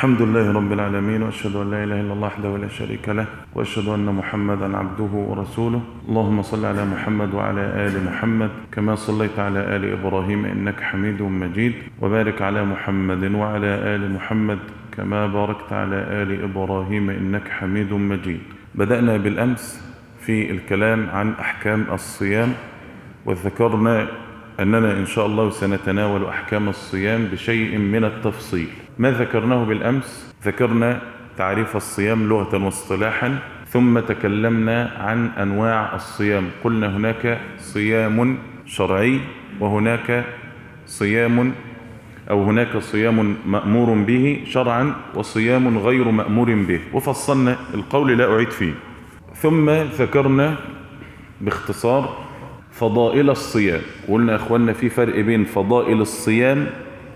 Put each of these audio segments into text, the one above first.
الحمد لله رب العالمين وأشهد أن لا إله إلا الله وحده لا شريك له وأشهد أن محمدا عبده ورسوله اللهم صل على محمد وعلى آل محمد كما صليت على آل إبراهيم إنك حميد مجيد وبارك على محمد وعلى آل محمد كما باركت على آل إبراهيم إنك حميد مجيد بدأنا بالأمس في الكلام عن أحكام الصيام وذكرنا أننا إن شاء الله سنتناول أحكام الصيام بشيء من التفصيل ما ذكرناه بالأمس ذكرنا تعريف الصيام لغة واصطلاحا ثم تكلمنا عن أنواع الصيام قلنا هناك صيام شرعي وهناك صيام أو هناك صيام مأمور به شرعا وصيام غير مأمور به وفصلنا القول لا أعيد فيه ثم ذكرنا باختصار فضائل الصيام قلنا يا أخوانا في فرق بين فضائل الصيام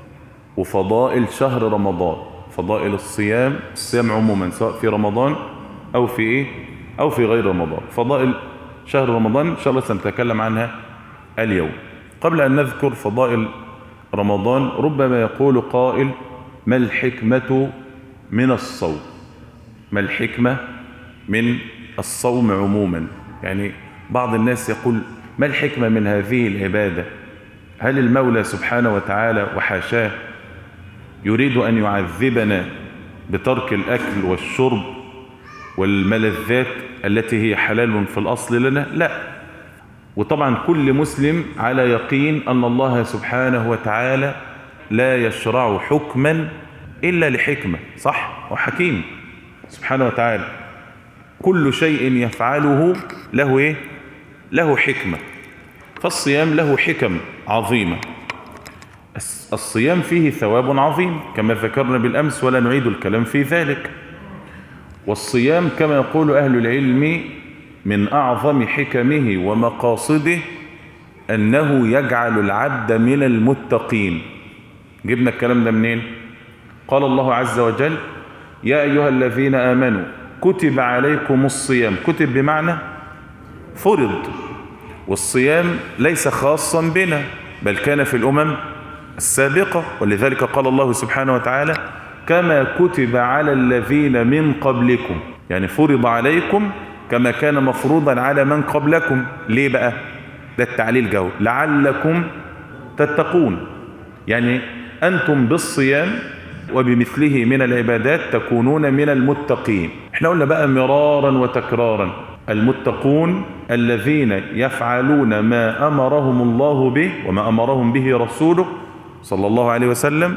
وفضائل شهر رمضان فضائل الصيام الصيام عموما سواء في رمضان أو في إيه أو في غير رمضان فضائل شهر رمضان إن شاء الله سنتكلم عنها اليوم قبل أن نذكر فضائل رمضان ربما يقول قائل ما الحكمة من الصوم ما الحكمة من الصوم عموما يعني بعض الناس يقول ما الحكمة من هذه العبادة هل المولى سبحانه وتعالى وحاشاه يريد أن يعذبنا بترك الأكل والشرب والملذات التي هي حلال في الأصل لنا لا وطبعا كل مسلم على يقين أن الله سبحانه وتعالى لا يشرع حكما إلا لحكمة صح وحكيم سبحانه وتعالى كل شيء يفعله له إيه؟ له حكمة فالصيام له حكم عظيمة الصيام فيه ثواب عظيم كما ذكرنا بالأمس ولا نعيد الكلام في ذلك والصيام كما يقول أهل العلم من أعظم حكمه ومقاصده أنه يجعل العبد من المتقين جبنا الكلام ده منين قال الله عز وجل يا أيها الذين آمنوا كتب عليكم الصيام كتب بمعنى فرض والصيام ليس خاصا بنا بل كان في الأمم السابقة ولذلك قال الله سبحانه وتعالى كما كتب على الذين من قبلكم يعني فرض عليكم كما كان مفروضا على من قبلكم ليه بقى ده التعليل جو لعلكم تتقون يعني أنتم بالصيام وبمثله من العبادات تكونون من المتقين احنا قلنا بقى مرارا وتكرارا المتقون الذين يفعلون ما أمرهم الله به وما أمرهم به رسوله صلى الله عليه وسلم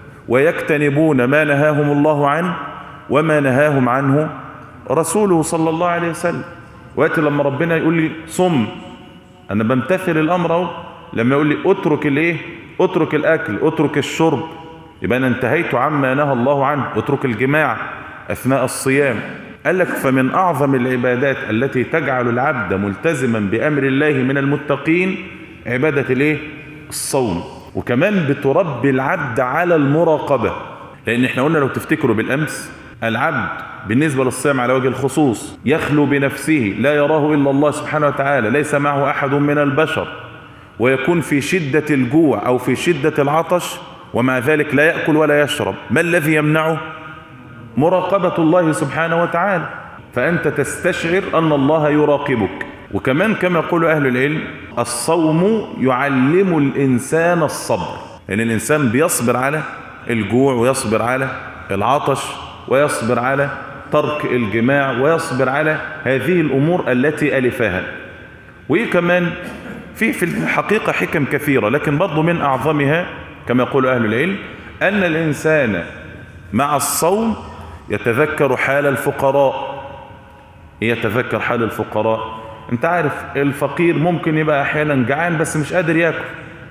ويجتنبون ما نهاهم الله عنه وما نهاهم عنه رسوله صلى الله عليه وسلم وقت لما ربنا يقول لي صم أنا بمتثل الأمر اهو لما يقول لي اترك الايه اترك الأكل اترك الشرب يبقى أنا انتهيت عما نهى الله عنه اترك الجماع أثناء الصيام قال لك فمن أعظم العبادات التي تجعل العبد ملتزما بأمر الله من المتقين عبادة الايه الصوم وكمان بتربي العبد على المراقبة لأن احنا قلنا لو تفتكروا بالأمس العبد بالنسبة للصيام على وجه الخصوص يخلو بنفسه لا يراه إلا الله سبحانه وتعالى ليس معه أحد من البشر ويكون في شدة الجوع أو في شدة العطش ومع ذلك لا يأكل ولا يشرب ما الذي يمنعه مراقبة الله سبحانه وتعالى فأنت تستشعر أن الله يراقبك وكمان كما يقول أهل العلم الصوم يعلم الإنسان الصبر لأن يعني الإنسان بيصبر على الجوع ويصبر على العطش ويصبر على ترك الجماع ويصبر على هذه الأمور التي ألفها وكمان في في الحقيقة حكم كثيرة لكن برضو من أعظمها كما يقول أهل العلم أن الإنسان مع الصوم يتذكر حال الفقراء يتذكر حال الفقراء انت عارف الفقير ممكن يبقى احيانا جعان بس مش قادر ياكل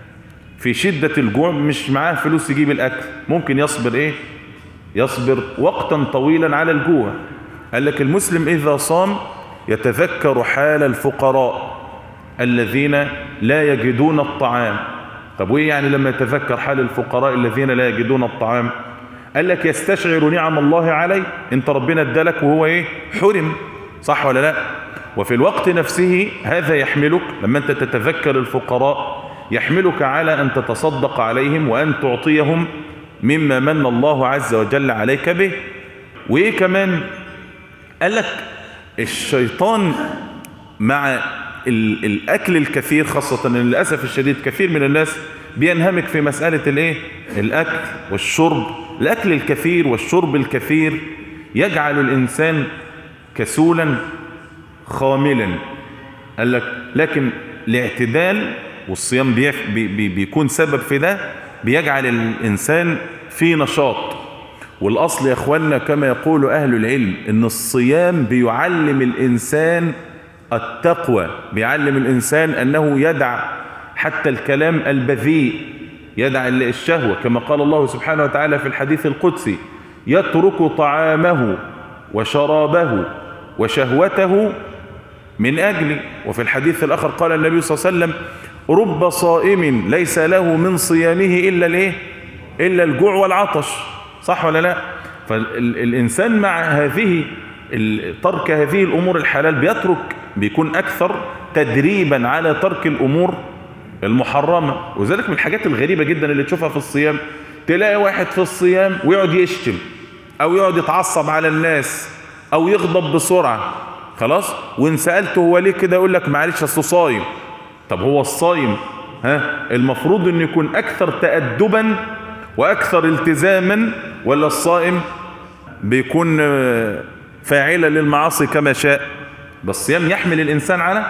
في شدة الجوع مش معاه فلوس يجيب الاكل ممكن يصبر ايه يصبر وقتا طويلا على الجوع قال لك المسلم اذا صام يتذكر حال الفقراء الذين لا يجدون الطعام طب وايه يعني لما يتذكر حال الفقراء الذين لا يجدون الطعام قال لك يستشعر نعم الله عليه انت ربنا ادالك وهو ايه حرم صح ولا لا وفي الوقت نفسه هذا يحملك لما انت تتذكر الفقراء يحملك على ان تتصدق عليهم وان تعطيهم مما من الله عز وجل عليك به وايه كمان قال لك الشيطان مع الاكل الكثير خاصة ان للأسف الشديد كثير من الناس بينهمك في مسألة الايه الاكل والشرب الاكل الكثير والشرب الكثير يجعل الانسان كسولا خاملا قال لك لكن الاعتدال والصيام بي بي بيكون سبب في ده بيجعل الانسان في نشاط والاصل يا اخوانا كما يقول اهل العلم ان الصيام بيعلم الانسان التقوى بيعلم الانسان انه يدع حتى الكلام البذيء يدع الشهوة كما قال الله سبحانه وتعالى في الحديث القدسي يترك طعامه وشرابه وشهوته من أجلي وفي الحديث الآخر قال النبي صلى الله عليه وسلم رب صائم ليس له من صيامه إلا الايه إلا الجوع والعطش صح ولا لا فالإنسان مع هذه ترك هذه الأمور الحلال بيترك بيكون أكثر تدريبا على ترك الأمور المحرمة وذلك من الحاجات الغريبة جدا اللي تشوفها في الصيام تلاقي واحد في الصيام ويقعد يشتم أو يقعد يتعصب على الناس أو يغضب بسرعة خلاص وإن سألته هو ليه كده يقول لك معلش أصله صايم طب هو الصايم ها المفروض انه يكون اكثر تأدبا واكثر التزاما ولا الصائم بيكون فاعلا للمعاصي كما شاء بس الصيام يحمل الانسان على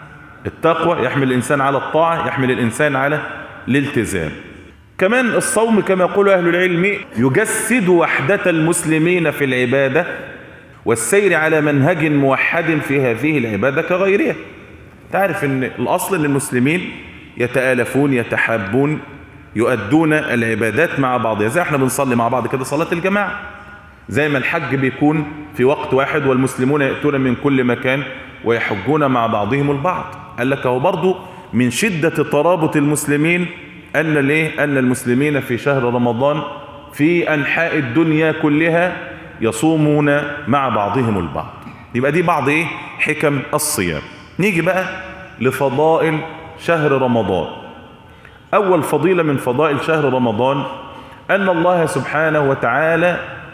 التقوى يحمل الانسان على الطاعة يحمل الانسان على الالتزام كمان الصوم كما يقول اهل العلم يجسد وحدة المسلمين في العبادة والسير على منهج موحد في هذه العبادة كغيرها تعرف ان الاصل ان المسلمين يتآلفون يتحابون يؤدون العبادات مع بعضها زي احنا بنصلي مع بعض كده صلاة الجماعة زي ما الحج بيكون في وقت واحد والمسلمون يأتون من كل مكان ويحجون مع بعضهم البعض قال لك هو برضو من شدة ترابط المسلمين أن ليه أن المسلمين في شهر رمضان في أنحاء الدنيا كلها يصومون مع بعضهم البعض يبقى دي بعض ايه حكم الصيام نيجي بقى لفضائل شهر رمضان أول فضيلة من فضائل شهر رمضان أن الله سبحانه وتعالى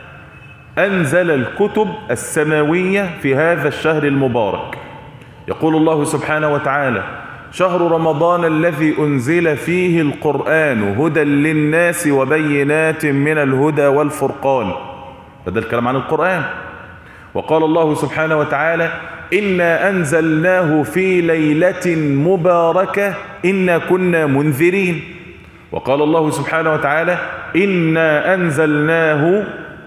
أنزل الكتب السماوية في هذا الشهر المبارك يقول الله سبحانه وتعالى شهر رمضان الذي أنزل فيه القرآن هدى للناس وبينات من الهدى والفرقان هذا الكلام عن القرآن وقال الله سبحانه وتعالى إنا أنزلناه في ليلة مباركة إنا كنا منذرين وقال الله سبحانه وتعالى إنا أنزلناه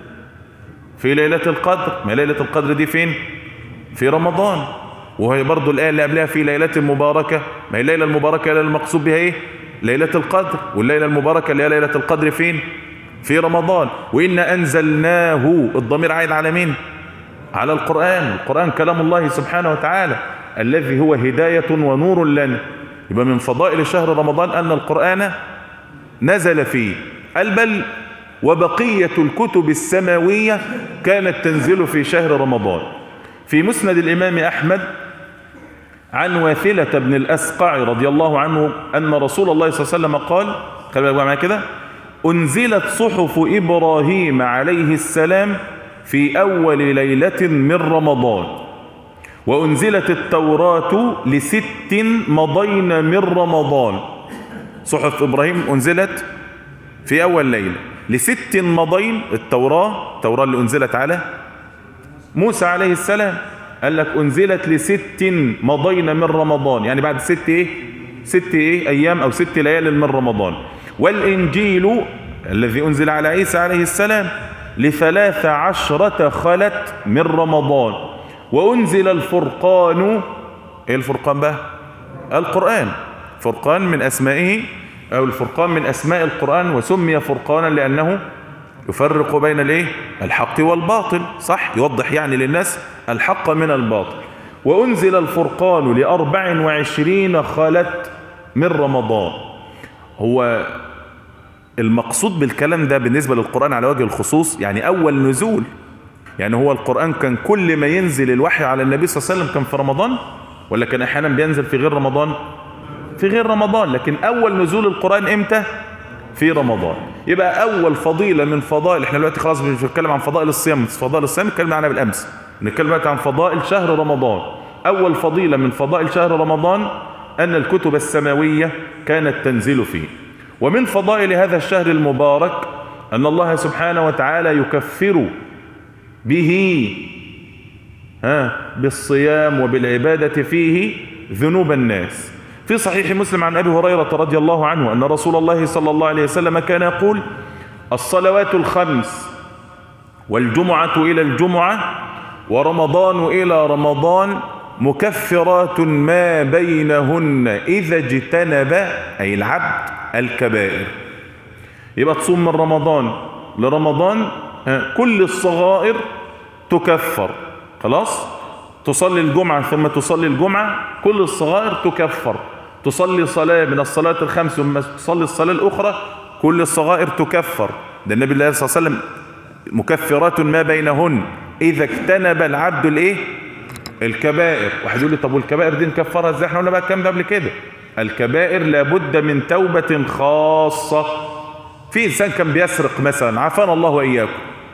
في ليلة القدر ما ليلة القدر دي فين في رمضان وهي برضو الآية اللي قبلها في ليلة مباركة ما هي الليلة المباركة اللي المقصود بها ايه ليلة القدر والليلة المباركة اللي هي ليلة القدر فين في رمضان وإنا أنزلناه الضمير عايد على مين على القرآن القرآن كلام الله سبحانه وتعالى الذي هو هداية ونور لنا يبقى من فضائل شهر رمضان أن القرآن نزل فيه البل وبقية الكتب السماوية كانت تنزل في شهر رمضان في مسند الإمام أحمد عن واثلة بن الأسقع رضي الله عنه أن رسول الله صلى الله عليه وسلم قال خلي بالك معايا كده أنزلت صحف إبراهيم عليه السلام في أول ليلة من رمضان وأنزلت التوراة لست مضين من رمضان صحف إبراهيم أنزلت في أول ليلة لست مضين التوراة التوراة اللي أنزلت على موسى عليه السلام قال لك أنزلت لست مضين من رمضان يعني بعد ست إيه ست إيه أيام أو ست ليال من رمضان والإنجيل الذي أنزل على عيسى عليه السلام لثلاث عشرة خلت من رمضان وأنزل الفرقان إيه الفرقان بقى القرآن فرقان من أسمائه أو الفرقان من أسماء القرآن وسمي فرقانا لأنه يفرق بين الايه الحق والباطل صح يوضح يعني للناس الحق من الباطل وأنزل الفرقان لأربع وعشرين خلت من رمضان هو المقصود بالكلام ده بالنسبة للقرآن على وجه الخصوص يعني أول نزول يعني هو القرآن كان كل ما ينزل الوحي على النبي صلى الله عليه وسلم كان في رمضان ولا كان أحيانا بينزل في غير رمضان في غير رمضان لكن أول نزول القرآن إمتى في رمضان يبقى اول فضيله من فضائل احنا دلوقتي خلاص مش بنتكلم عن فضائل الصيام فضائل الصيام اتكلمنا عنها بالامس نتكلم دلوقتي عن فضائل شهر رمضان اول فضيله من فضائل شهر رمضان ان الكتب السماويه كانت تنزل فيه ومن فضائل هذا الشهر المبارك ان الله سبحانه وتعالى يكفر به ها بالصيام وبالعباده فيه ذنوب الناس في صحيح مسلم عن أبي هريرة رضي الله عنه أن رسول الله صلى الله عليه وسلم كان يقول الصلوات الخمس والجمعة إلى الجمعة ورمضان إلى رمضان مكفرات ما بينهن إذا اجتنب أي العبد الكبائر يبقى تصوم من رمضان لرمضان كل الصغائر تكفر خلاص تصلي الجمعة ثم تصلي الجمعة كل الصغائر تكفر تصلي صلاة من الصلاة الخمس ثم تصلي الصلاة الأخرى كل الصغائر تكفر ده النبي الله صلى الله عليه وسلم مكفرات ما بينهن إذا اجتنب العبد الإيه الكبائر واحد يقول لي طب والكبائر دي نكفرها ازاي احنا قلنا بقى الكلام ده قبل كده الكبائر لابد من توبة خاصة في إنسان كان بيسرق مثلا عافانا الله وإياكم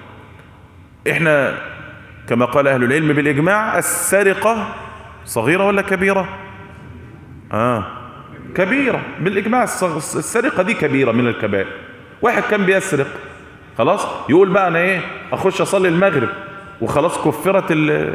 احنا كما قال أهل العلم بالإجماع السرقة صغيرة ولا كبيرة آه كبيرة بالإجماع السرقة دي كبيرة من الكبائر واحد كان بيسرق خلاص يقول بقى أنا إيه أخش أصلي المغرب وخلاص كفرت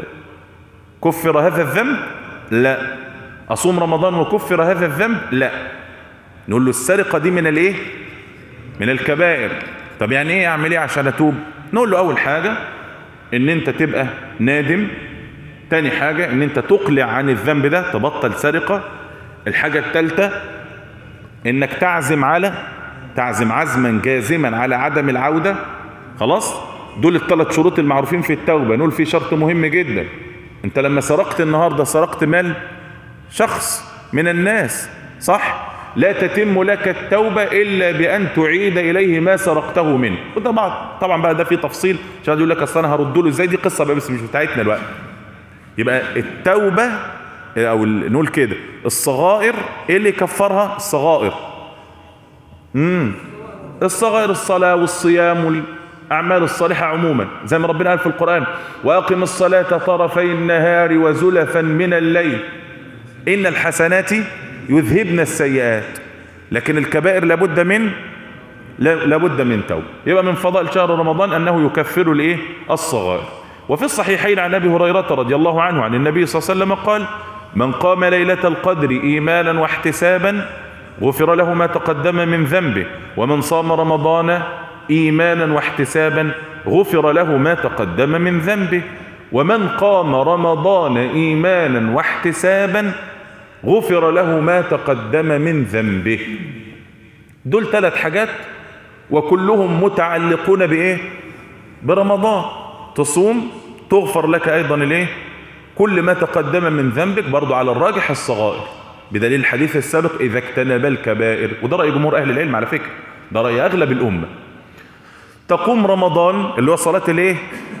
كفر هذا الذنب لا أصوم رمضان وكفر هذا الذنب لا نقول له السرقة دي من الإيه من الكبائر طب يعني إيه أعمل إيه عشان أتوب نقول له أول حاجة ان انت تبقى نادم تاني حاجة ان انت تقلع عن الذنب ده تبطل سرقة الحاجة التالتة انك تعزم على تعزم عزما جازما على عدم العودة خلاص دول الثلاث شروط المعروفين في التوبة نقول في شرط مهم جدا انت لما سرقت النهاردة سرقت مال شخص من الناس صح لا تتم لك التوبة إلا بأن تعيد إليه ما سرقته منه وده بعض طبعا بقى ده في تفصيل عشان يقول لك أصل أنا هرد له إزاي دي قصة بقى بس مش بتاعتنا الوقت يبقى التوبة أو نقول كده الصغائر إيه اللي يكفرها الصغائر امم الصغائر الصلاة والصيام والأعمال الصالحة عموما زي ما ربنا قال في القرآن وأقم الصلاة طرفي النهار وزلفا من الليل إن الحسنات يذهبن السيئات لكن الكبائر لابد من لابد من توبه يبقى من فضائل شهر رمضان أنه يكفر الايه الصغائر وفي الصحيحين عن أبي هريرة رضي الله عنه عن النبي صلى الله عليه وسلم قال من قام ليلة القدر إيمانا واحتسابا غفر له ما تقدم من ذنبه ومن صام رمضان إيمانا واحتسابا غفر له ما تقدم من ذنبه ومن قام رمضان إيمانا واحتسابا غفر له ما تقدم من ذنبه دول ثلاث حاجات وكلهم متعلقون بإيه برمضان تصوم تغفر لك أيضا الإيه كل ما تقدم من ذنبك برضو على الراجح الصغائر بدليل الحديث السابق إذا اجتنب الكبائر وده رأي جمهور أهل العلم على فكرة ده رأي أغلب الأمة تقوم رمضان اللي هو صلاة الايه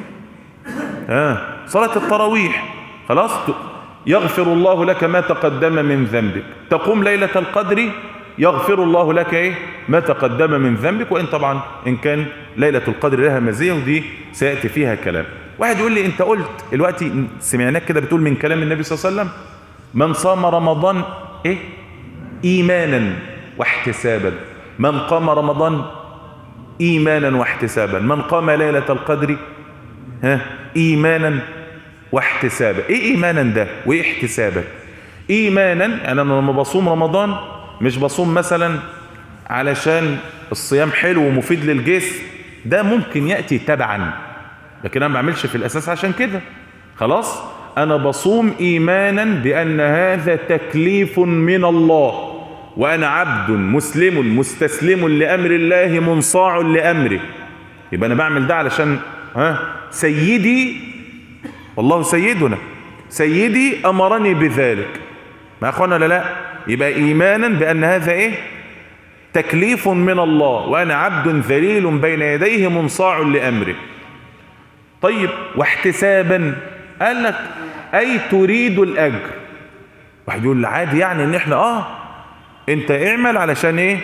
آه صلاة التراويح خلاص يغفر الله لك ما تقدم من ذنبك تقوم ليلة القدر يغفر الله لك ايه ما تقدم من ذنبك وان طبعا ان كان ليلة القدر لها مزية ودي سيأتي فيها كلام واحد يقول لي انت قلت دلوقتي سمعناك كده بتقول من كلام النبي صلى الله عليه وسلم من صام رمضان ايه ايمانا واحتسابا من قام رمضان ايمانا واحتسابا من قام ليلة القدر ها ايمانا واحتسابا ايه ايمانا ده وايه احتسابا ايمانا انا لما بصوم رمضان مش بصوم مثلا علشان الصيام حلو ومفيد للجسم ده ممكن يأتي تبعا لكن انا ما بعملش في الاساس عشان كده خلاص انا بصوم ايمانا بان هذا تكليف من الله وانا عبد مسلم مستسلم لامر الله منصاع لامره يبقى انا بعمل ده علشان ها سيدي والله سيدنا سيدي امرني بذلك ما اخوانا لا لا يبقى ايمانا بان هذا ايه تكليف من الله وانا عبد ذليل بين يديه منصاع لامره طيب واحتسابا قال لك اي تريد الاجر واحد يقول عادي يعني ان احنا اه انت اعمل علشان ايه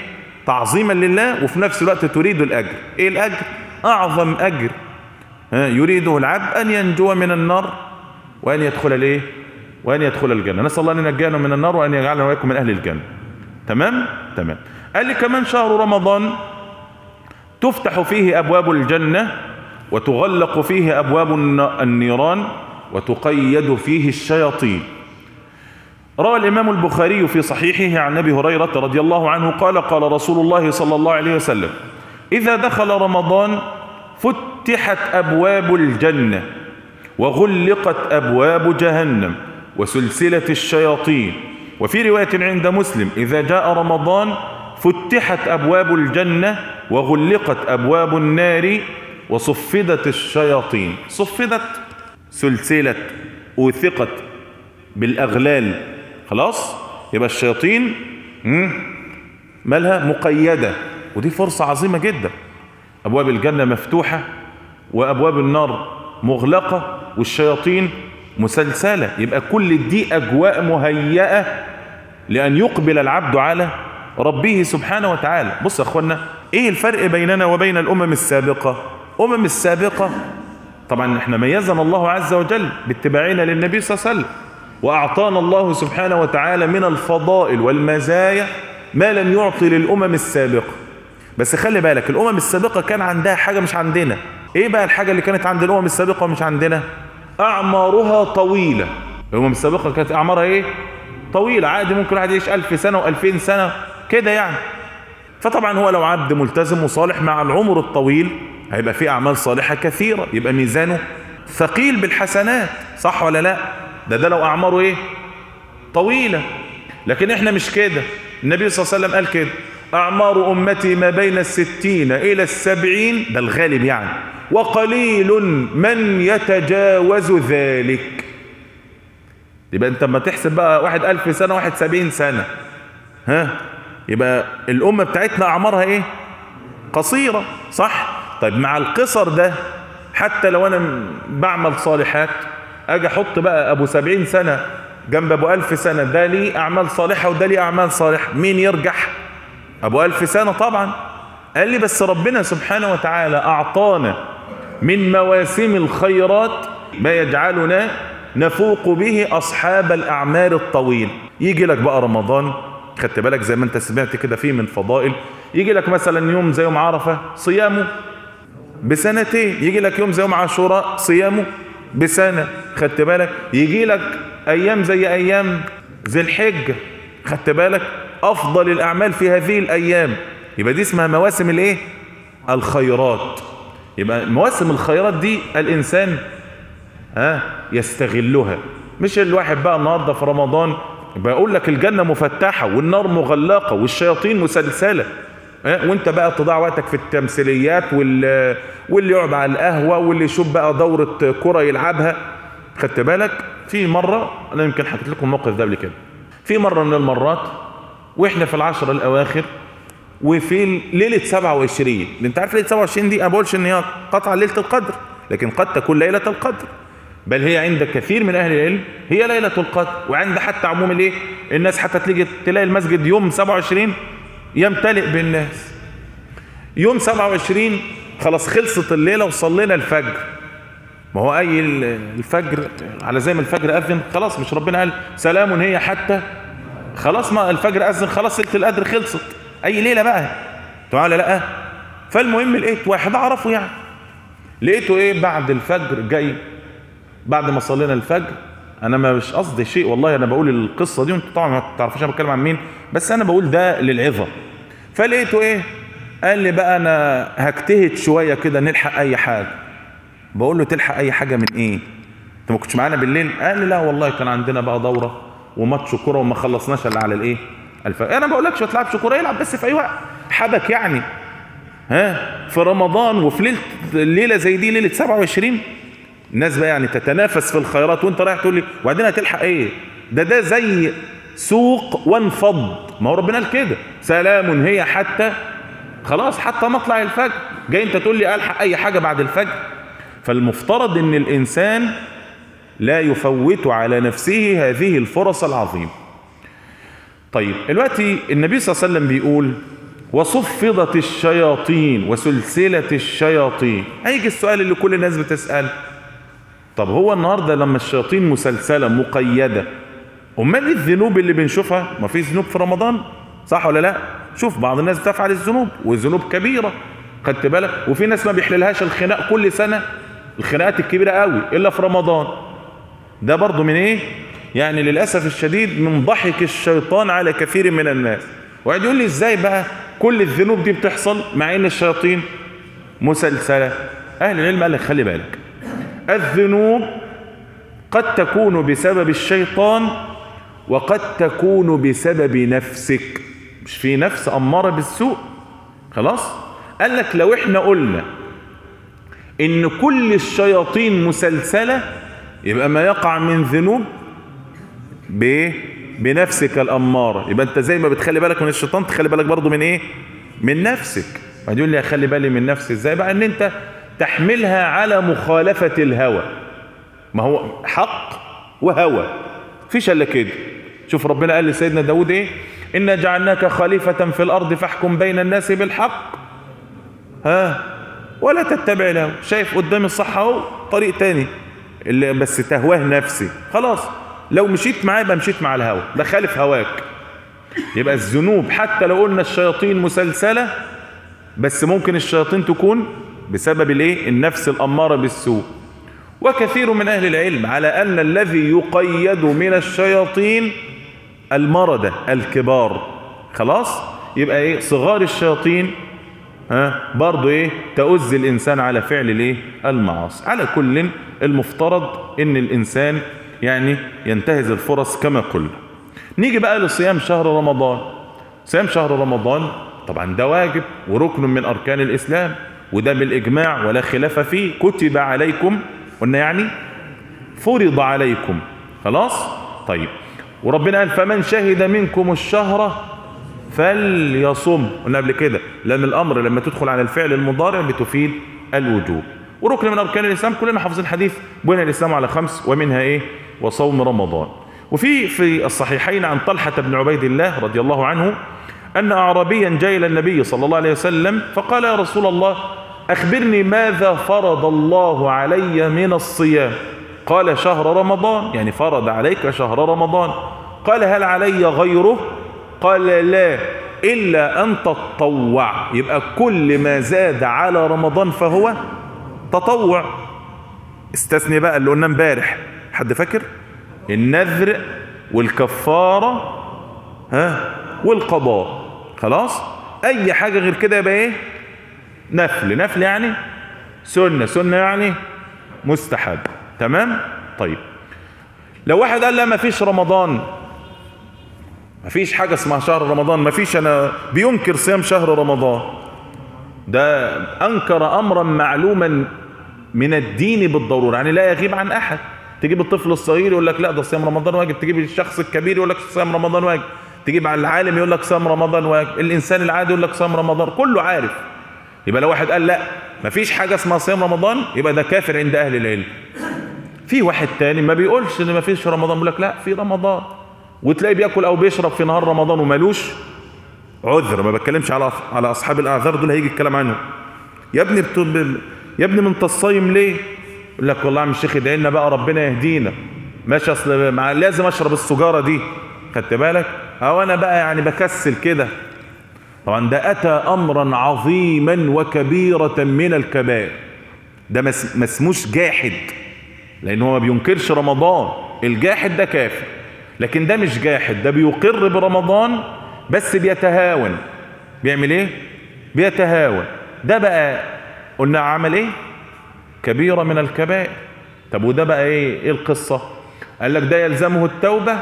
تعظيما لله وفي نفس الوقت تريد الأجر إيه الأجر؟ أعظم أجر ها يريده العبد أن ينجو من النار وأن يدخل الإيه؟ وأن يدخل الجنة نسأل الله أن ينجينا من النار وأن يجعلنا وإياكم من أهل الجنة تمام؟ تمام قال لي كمان شهر رمضان تفتح فيه أبواب الجنة وتغلق فيه أبواب النيران وتقيد فيه الشياطين روى الإمام البخاري في صحيحه عن أبي هريرة رضي الله عنه قال قال رسول الله صلى الله عليه وسلم إذا دخل رمضان فتحت أبواب الجنة وغلقت أبواب جهنم وسلسلة الشياطين وفي رواية عند مسلم إذا جاء رمضان فتحت أبواب الجنة وغلقت أبواب النار وصفدت الشياطين صفدت سلسلة وثقت بالأغلال خلاص يبقى الشياطين مالها مقيدة ودي فرصة عظيمة جدا أبواب الجنة مفتوحة وأبواب النار مغلقة والشياطين مسلسلة يبقى كل دي أجواء مهيئة لأن يقبل العبد على ربه سبحانه وتعالى بص يا أخوانا إيه الفرق بيننا وبين الأمم السابقة أمم السابقة طبعا احنا ميزنا الله عز وجل باتباعنا للنبي صلى الله عليه وسلم وأعطانا الله سبحانه وتعالى من الفضائل والمزايا ما لم يعطي للأمم السابقة بس خلي بالك الأمم السابقة كان عندها حاجة مش عندنا ايه بقى الحاجة اللي كانت عند الأمم السابقة ومش عندنا أعمارها طويلة الأمم السابقة كانت أعمارها ايه طويلة عادي ممكن واحد يعيش ألف سنة وألفين سنة كده يعني فطبعا هو لو عبد ملتزم وصالح مع العمر الطويل هيبقى فيه أعمال صالحة كثيرة يبقى ميزانه ثقيل بالحسنات صح ولا لا ده ده لو أعماره ايه طويلة لكن احنا مش كده النبي صلى الله عليه وسلم قال كده أعمار أمتي ما بين الستين إلى السبعين ده الغالب يعني وقليل من يتجاوز ذلك يبقى انت ما تحسب بقى واحد ألف سنة واحد سبعين سنة ها يبقى الأمة بتاعتنا أعمارها إيه قصيرة صح طيب مع القصر ده حتى لو أنا بعمل صالحات أجي أحط بقى أبو سبعين سنة جنب أبو ألف سنة ده ليه أعمال صالحة وده ليه أعمال صالحة مين يرجح أبو ألف سنة طبعا قال لي بس ربنا سبحانه وتعالى أعطانا من مواسم الخيرات ما يجعلنا نفوق به أصحاب الأعمار الطويل يجي لك بقى رمضان خدت بالك زي ما انت سمعت كده فيه من فضائل يجي لك مثلا يوم زي يوم عرفة صيامه بسنتين يجي لك يوم زي يوم عاشوراء صيامه بسنة خدت بالك يجي لك أيام زي أيام ذي الحجة خدت بالك أفضل الأعمال في هذه الأيام يبقى دي اسمها مواسم الايه الخيرات يبقى مواسم الخيرات دي الإنسان ها يستغلها مش الواحد بقى النهارده في رمضان بقول لك الجنة مفتحة والنار مغلقة والشياطين مسلسلة ها وانت بقى تضيع وقتك في التمثيليات وال... واللي يقعد على القهوة واللي يشوف بقى دورة كرة يلعبها خدت بالك في مرة انا يمكن حكيت لكم الموقف ده قبل كده في مرة من المرات واحنا في العشر الاواخر وفي ليلة 27 انت عارف ليلة 27 دي انا بقولش ان هي قطعا ليلة القدر لكن قد تكون ليلة القدر بل هي عند كثير من اهل العلم هي ليلة القدر وعند حتى عموم الايه الناس حتى تلاقي تلاقي المسجد يوم 27 يمتلئ بالناس يوم 27 خلاص خلصت الليلة وصلينا الفجر ما هو اي الفجر على زي ما الفجر اذن خلاص مش ربنا قال سلام هي حتى خلاص ما الفجر اذن خلاص ليله القدر خلصت اي ليله بقى تعالى لا فالمهم لقيت واحد اعرفه يعني لقيته ايه بعد الفجر جاي بعد ما صلينا الفجر انا ما مش قصدي شيء والله انا بقول القصه دي وانتوا طبعا ما تعرفوش انا بتكلم عن مين بس انا بقول ده للعظه فلقيته ايه قال لي بقى انا هجتهد شويه كده نلحق اي حاجه بقول له تلحق اي حاجه من ايه انت ما كنتش معانا بالليل قال لي لا والله كان عندنا بقى دوره وماتش كوره وما خلصناش الا على الايه الفجر انا بقول لكش ما تلعبش كوره يلعب بس في اي وقت حبك يعني ها في رمضان وفي ليله الليله زي دي ليله 27 الناس بقى يعني تتنافس في الخيرات وانت رايح تقول لي وبعدين هتلحق ايه ده ده زي سوق وانفض ما هو ربنا قال كده سلام هي حتى خلاص حتى مطلع الفجر جاي انت تقول لي الحق اي حاجه بعد الفجر فالمفترض ان الانسان لا يفوت على نفسه هذه الفرص العظيمه طيب دلوقتي النبي صلى الله عليه وسلم بيقول وصفدت الشياطين وسلسلة الشياطين هيجي السؤال اللي كل الناس بتسأل طب هو النهاردة لما الشياطين مسلسلة مقيدة امال الذنوب اللي بنشوفها ما في ذنوب في رمضان صح ولا لا شوف بعض الناس بتفعل الذنوب والذنوب كبيرة خدت بالك وفي ناس ما بيحللهاش الخناق كل سنة الخناقات الكبيرة قوي الا في رمضان ده برضو من ايه يعني للأسف الشديد من ضحك الشيطان على كثير من الناس وقعد يقول لي ازاي بقى كل الذنوب دي بتحصل مع ان الشياطين مسلسلة اهل العلم قال لك خلي بالك الذنوب قد تكون بسبب الشيطان وقد تكون بسبب نفسك مش في نفس أمارة بالسوء خلاص قال لك لو احنا قلنا ان كل الشياطين مسلسلة يبقى ما يقع من ذنوب بايه بنفسك الأمارة يبقى انت زي ما بتخلي بالك من الشيطان تخلي بالك برضو من ايه من نفسك بعد يقول لي اخلي بالي من نفسي ازاي بقى ان انت تحملها على مخالفة الهوى ما هو حق وهوى فيش الا كده شوف ربنا قال لسيدنا داود ايه إنا جعلناك خليفة في الأرض فاحكم بين الناس بالحق ها ولا تتبع الهوى شايف قدام الصح اهو طريق تاني اللي بس تهواه نفسي خلاص لو مشيت معاه يبقى مشيت مع الهوى ده خالف هواك يبقى الذنوب حتى لو قلنا الشياطين مسلسلة بس ممكن الشياطين تكون بسبب الايه النفس الأمارة بالسوء وكثير من أهل العلم على أن الذي يقيد من الشياطين المردة الكبار خلاص يبقى ايه صغار الشياطين ها برضو ايه تؤز الانسان على فعل الايه المعاصي على كل المفترض ان الانسان يعني ينتهز الفرص كما قلنا نيجي بقى لصيام شهر رمضان صيام شهر رمضان طبعا ده واجب وركن من اركان الاسلام وده بالاجماع ولا خلاف فيه كتب عليكم قلنا يعني فرض عليكم خلاص طيب وربنا قال فمن شهد منكم الشهر فليصم قلنا قبل كده لان الامر لما تدخل على الفعل المضارع بتفيد الوجوب وركن من اركان الاسلام كلنا حافظين الحديث بني الاسلام على خمس ومنها ايه وصوم رمضان وفي في الصحيحين عن طلحه بن عبيد الله رضي الله عنه ان اعرابيا جاء الى النبي صلى الله عليه وسلم فقال يا رسول الله اخبرني ماذا فرض الله علي من الصيام قال شهر رمضان يعني فرض عليك شهر رمضان قال هل علي غيره قال لا إلا أن تتطوع يبقى كل ما زاد على رمضان فهو تطوع استثني بقى اللي قلنا امبارح حد فاكر النذر والكفارة ها والقضاء خلاص اي حاجة غير كده يبقى ايه نفل نفل يعني سنة سنة يعني مستحب تمام طيب لو واحد قال لا ما فيش رمضان ما فيش حاجة اسمها شهر رمضان ما فيش انا بينكر صيام شهر رمضان ده انكر امرا معلوما من الدين بالضرورة يعني لا يغيب عن احد تجيب الطفل الصغير يقول لك لا ده صيام رمضان واجب تجيب الشخص الكبير يقول لك صيام رمضان واجب تجيب على العالم يقول لك صيام رمضان واجب الانسان العادي يقول لك صيام رمضان كله عارف يبقى لو واحد قال لا مفيش حاجة اسمها صيام رمضان يبقى ده كافر عند اهل العلم في واحد تاني ما بيقولش ان مفيش رمضان بيقول لك لا في رمضان وتلاقيه بياكل او بيشرب في نهار رمضان ومالوش عذر ما بتكلمش على على اصحاب الاعذار دول هيجي الكلام عنهم يا ابني بتب... يا ابني من الصايم ليه يقول لك والله يا عم الشيخ ادعي لنا بقى ربنا يهدينا ماشي اصل مع... لازم اشرب السجاره دي خدت بالك او انا بقى يعني بكسل كده طبعا ده اتى امرا عظيما وكبيره من الكبائر ده ما اسموش جاحد لان هو ما بينكرش رمضان الجاحد ده كافر لكن ده مش جاحد ده بيقر برمضان بس بيتهاون بيعمل ايه بيتهاون ده بقى قلنا عمل ايه كبيرة من الكبائر طب وده بقى ايه ايه القصة قال لك ده يلزمه التوبة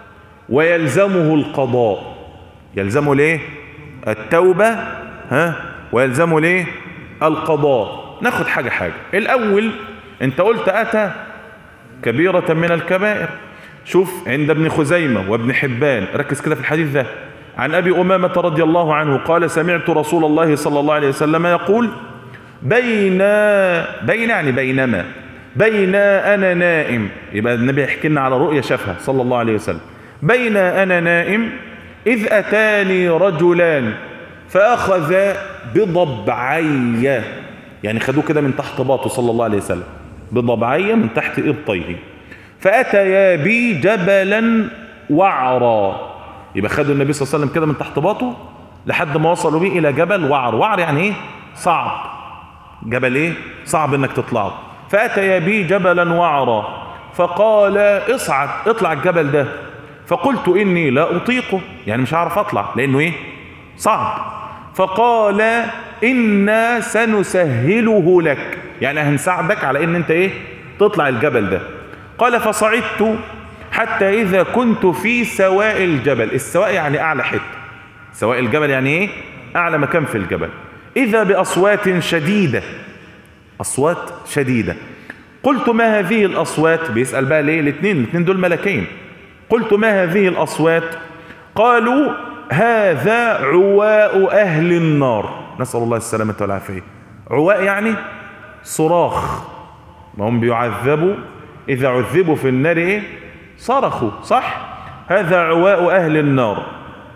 ويلزمه القضاء يلزمه ليه التوبة ها ويلزمه ليه القضاء ناخد حاجة حاجة الاول انت قلت اتى كبيرة من الكبائر شوف عند ابن خزيمة وابن حبان ركز كده في الحديث ده عن أبي أمامة رضي الله عنه قال سمعت رسول الله صلى الله عليه وسلم يقول بين بين يعني بينما بين أنا نائم يبقى النبي يحكي لنا على رؤية شافها صلى الله عليه وسلم بين أنا نائم إذ أتاني رجلان فأخذ بضبعي يعني خدوه كده من تحت باطه صلى الله عليه وسلم بضبعي من تحت إبطيه فأتيا بي جبلا وعرا يبقى خدوا النبي صلى الله عليه وسلم كده من تحت باطه لحد ما وصلوا بيه إلى جبل وعر وعر يعني إيه صعب جبل إيه صعب إنك تطلعه فأتيا بي جبلا وعرا فقال اصعد اطلع الجبل ده فقلت إني لا أطيقه يعني مش هعرف أطلع لأنه إيه صعب فقال إنا سنسهله لك يعني هنساعدك على إن أنت إيه تطلع الجبل ده قال فصعدت حتى إذا كنت في سواء الجبل السواء يعني أعلى حتة سواء الجبل يعني إيه أعلى مكان في الجبل إذا بأصوات شديدة أصوات شديدة قلت ما هذه الأصوات بيسأل بقى ليه الاثنين الاثنين دول ملكين قلت ما هذه الأصوات قالوا هذا عواء أهل النار نسأل الله السلامة والعافية عواء يعني صراخ ما هم بيعذبوا إذا عذبوا في النار إيه صرخوا صح هذا عواء أهل النار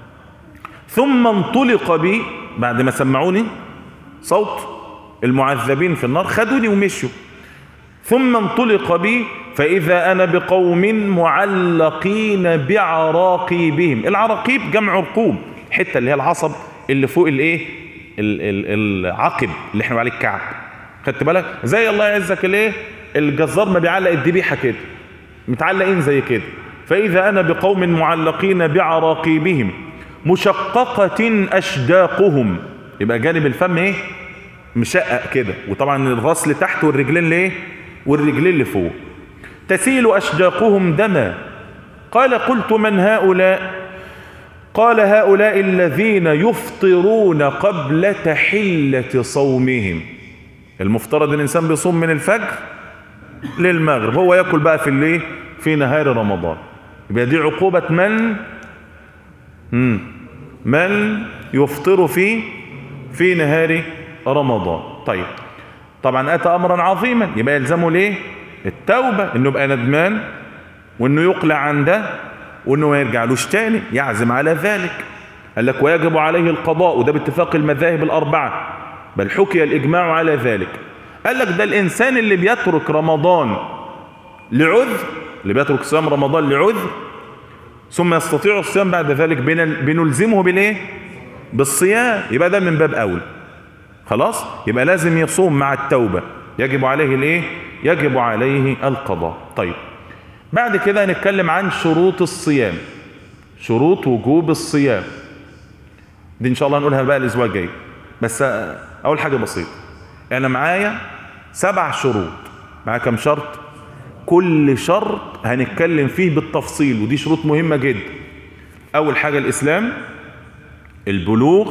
ثم انطلق بي بعد ما سمعوني صوت المعذبين في النار خدوني ومشوا ثم انطلق بي فإذا أنا بقوم معلقين بعراقيبهم العراقيب جمع رقوب الحتة اللي هي العصب اللي فوق الايه العقب اللي احنا عليه الكعب خدت بالك زي الله يعزك الايه الجزار ما بيعلق الذبيحه كده متعلقين زي كده فإذا أنا بقوم معلقين بعراقيبهم مشققة أشداقهم يبقى جانب الفم ايه مشقق كده وطبعا الراس لتحت والرجلين ليه والرجلين لفوق تسيل أشداقهم دما قال قلت من هؤلاء قال هؤلاء الذين يفطرون قبل تحلة صومهم المفترض الإنسان بيصوم من الفجر للمغرب هو يأكل بقى في الليل في نهار رمضان يبقى دي عقوبة من مم. من يفطر في في نهار رمضان طيب طبعا أتى أمرا عظيما يبقى يلزمه ليه التوبة انه يبقى ندمان وانه يقلع عن ده وانه ما يرجعلوش تاني يعزم على ذلك قال لك ويجب عليه القضاء وده باتفاق المذاهب الأربعة بل حكي الإجماع على ذلك قال لك ده الإنسان اللي بيترك رمضان لعذر اللي بيترك صيام رمضان لعذر ثم يستطيع الصيام بعد ذلك بنلزمه بالايه بالصيام يبقى ده من باب اول خلاص يبقى لازم يصوم مع التوبة يجب عليه الايه يجب عليه القضاء طيب بعد كده هنتكلم عن شروط الصيام شروط وجوب الصيام دي ان شاء الله هنقولها بقى الاسبوع الجاي بس اول حاجة بسيطة انا معايا سبع شروط معايا كم شرط كل شرط هنتكلم فيه بالتفصيل ودي شروط مهمة جدا اول حاجة الاسلام البلوغ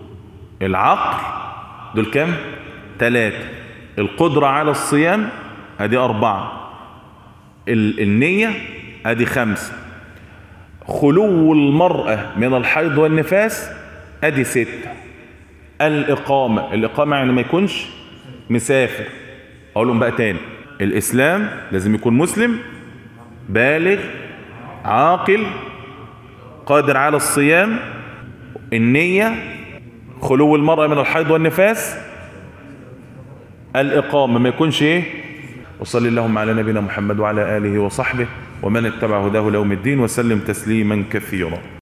العقل دول كام ثلاثة القدرة على الصيام ادي اربعة النية ادي خمسة خلو المرأة من الحيض والنفاس ادي ستة الاقامة الاقامة يعني ما يكونش مسافر اقولهم بقى تاني الاسلام لازم يكون مسلم بالغ عاقل قادر على الصيام النية خلو المرأة من الحيض والنفاس الإقامة ما يكونش إيه وصلي اللهم على نبينا محمد وعلى آله وصحبه ومن اتبع هداه ليوم الدين وسلم تسليما كثيرا